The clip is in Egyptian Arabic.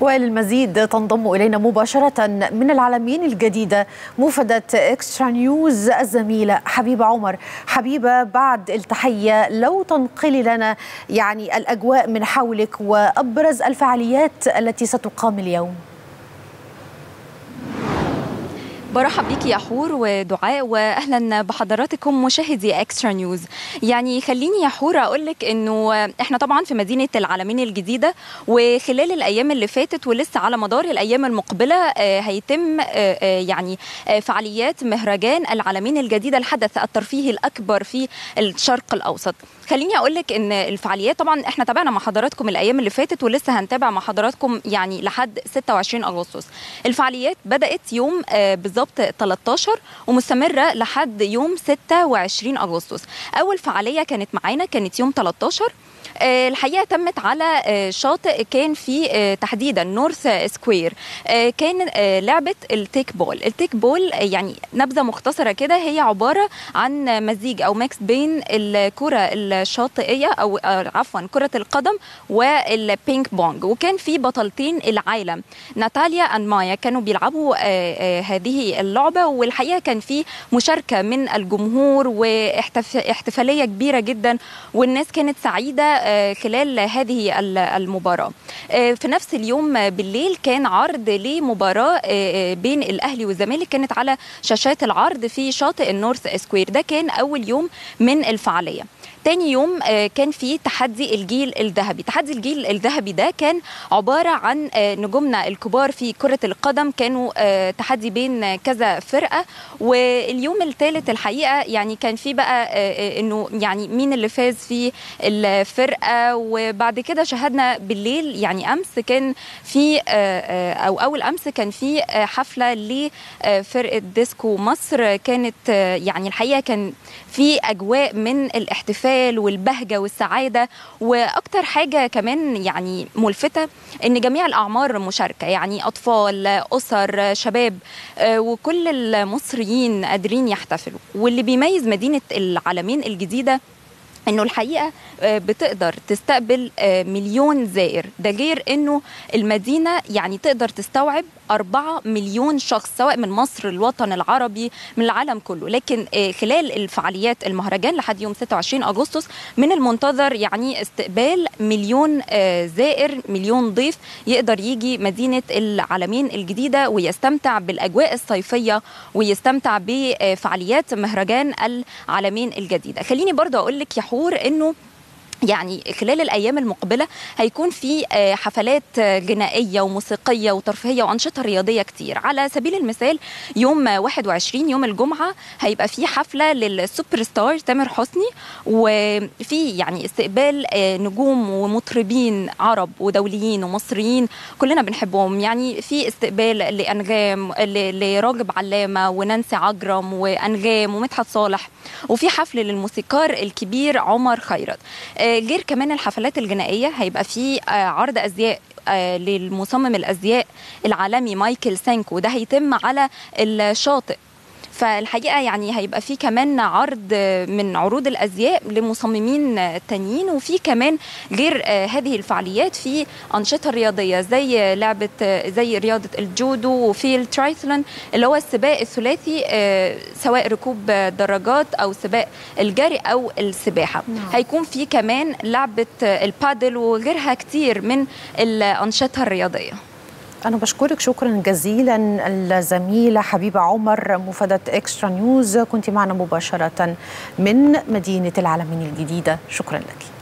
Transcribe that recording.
وللمزيد تنضم إلينا مباشرة من العالمين الجديدة موفدة إكسترا نيوز الزميلة حبيبة عمر حبيبة بعد التحية لو تنقلي لنا يعني الأجواء من حولك وأبرز الفعاليات التي ستقام اليوم برحب بيك يا حور ودعاء واهلا بحضراتكم مشاهدي اكسترا نيوز يعني خليني يا حور اقول لك انه احنا طبعا في مدينه العالمين الجديده وخلال الايام اللي فاتت ولسه على مدار الايام المقبله هيتم يعني فعاليات مهرجان العالمين الجديده الحدث الترفيهي الاكبر في الشرق الاوسط خليني اقول لك ان الفعاليات طبعا احنا تابعنا مع حضراتكم الايام اللي فاتت ولسه هنتابع مع حضراتكم يعني لحد 26 اغسطس الفعاليات بدات يوم بالظبط 13 ومستمره لحد يوم 26 اغسطس اول فعاليه كانت معانا كانت يوم 13 الحقيقه تمت على شاطئ كان في تحديدا نورث سكوير كان لعبه التيك بول التيك بول يعني نبذه مختصره كده هي عباره عن مزيج او ميكس بين الكره الشاطئيه او عفوا كره القدم والبينك بونج وكان في بطلتين العالم ناتاليا اند مايا كانوا بيلعبوا هذه اللعبه والحقيقه كان في مشاركه من الجمهور واحتفاليه كبيره جدا والناس كانت سعيده خلال هذه المباراة في نفس اليوم بالليل كان عرض لمباراة بين الأهلي والزمالك كانت على شاشات العرض في شاطئ النورث سكوير ده كان أول يوم من الفعالية تاني يوم كان في تحدي الجيل الذهبي تحدي الجيل الذهبي ده كان عبارة عن نجومنا الكبار في كرة القدم كانوا تحدي بين كذا فرقة واليوم الثالث الحقيقة يعني كان في بقى انه يعني مين اللي فاز في الفرقة وبعد كده شاهدنا بالليل يعني امس كان في او اول امس كان في حفلة لفرقة ديسكو مصر كانت يعني الحقيقة كان في اجواء من الاحتفال والبهجه والسعاده واكتر حاجه كمان يعني ملفته ان جميع الاعمار مشاركه يعني اطفال اسر شباب وكل المصريين قادرين يحتفلوا واللي بيميز مدينه العالمين الجديده انه الحقيقه بتقدر تستقبل مليون زائر ده غير انه المدينه يعني تقدر تستوعب 4 مليون شخص سواء من مصر الوطن العربي من العالم كله لكن خلال الفعاليات المهرجان لحد يوم 26 اغسطس من المنتظر يعني استقبال مليون زائر مليون ضيف يقدر يجي مدينه العالمين الجديده ويستمتع بالاجواء الصيفيه ويستمتع بفعاليات مهرجان العالمين الجديده خليني برضه اقول لك يا حور انه يعني خلال الايام المقبله هيكون في حفلات غنائيه وموسيقيه وترفيهيه وانشطه رياضيه كتير على سبيل المثال يوم 21 يوم الجمعه هيبقى في حفله للسوبر ستار تامر حسني وفي يعني استقبال نجوم ومطربين عرب ودوليين ومصريين كلنا بنحبهم يعني في استقبال لانغام لراغب علامه ونانسي عجرم وانغام ومدحت صالح وفي حفل للموسيقار الكبير عمر خيرت غير كمان الحفلات الغنائيه هيبقى في عرض ازياء للمصمم الازياء العالمي مايكل سانكو ده هيتم على الشاطئ فالحقيقه يعني هيبقى في كمان عرض من عروض الازياء لمصممين تانيين وفي كمان غير هذه الفعاليات في انشطه رياضيه زي لعبه زي رياضه الجودو وفي الترايثلون اللي هو السباق الثلاثي سواء ركوب دراجات او سباق الجري او السباحه نعم. هيكون في كمان لعبه البادل وغيرها كتير من الانشطه الرياضيه أنا بشكرك شكرا جزيلا الزميلة حبيبة عمر مفادة إكسترا نيوز كنت معنا مباشرة من مدينة العالمين الجديدة شكرا لك